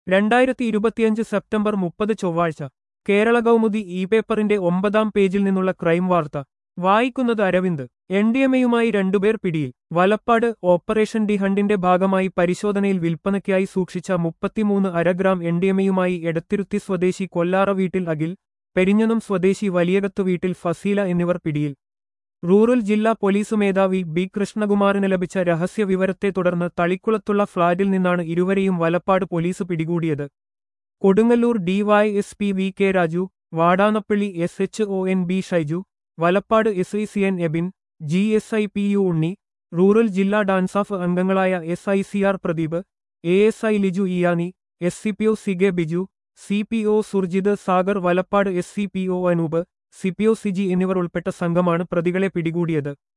രണ്ടായിരത്തി ഇരുപത്തിയഞ്ച് സെപ്റ്റംബർ മുപ്പത് ചൊവ്വാഴ്ച കേരള കൗമുദി ഇ പേപ്പറിന്റെ ഒമ്പതാം പേജിൽ നിന്നുള്ള ക്രൈം വാർത്ത വായിക്കുന്നത് അരവിന്ദ് എൻ ഡി എം എയുമായി രണ്ടുപേർ പിടിയിൽ വലപ്പാട് ഓപ്പറേഷൻ ഡി ഹണ്ടിന്റെ ഭാഗമായി പരിശോധനയിൽ വിൽപ്പനയ്ക്കായി സൂക്ഷിച്ച മുപ്പത്തിമൂന്ന് അരഗ്രാം എൻ ഡി എം എയുമായി എടത്തിരുത്തി സ്വദേശി കൊല്ലാറ വീട്ടിൽ അഖിൽ പെരിഞ്ഞനം സ്വദേശി വലിയകത്ത് വീട്ടിൽ ഫസീല എന്നിവർ പിടിയിൽ റൂറൽ ജില്ലാ പോലീസ് മേധാവി ബി കൃഷ്ണകുമാറിന് ലഭിച്ച രഹസ്യ വിവരത്തെ തുടർന്ന് തളിക്കുളത്തുള്ള ഫ്ളാറ്റിൽ നിന്നാണ് ഇരുവരെയും വലപ്പാട് പോലീസ് പിടികൂടിയത് Kodungallur DYSP V K Raju Vadanappally S H O N B Shaiju Valappad S I C N Abin G S I P U Unni rural ജില്ലാ ഡാൻസാഫ് അംഗങ്ങളായ S I C R Pradeep A S I Liju ഇയാനി എസ് സി പി ഒ സിഗെ Biju C P O Surjith Sagar Valappad S C P O Anoop C P O Siji എന്നിവർ ഉൾപ്പെട്ട സംഘമാണ് പ്രതികളെ പിടികൂടിയത്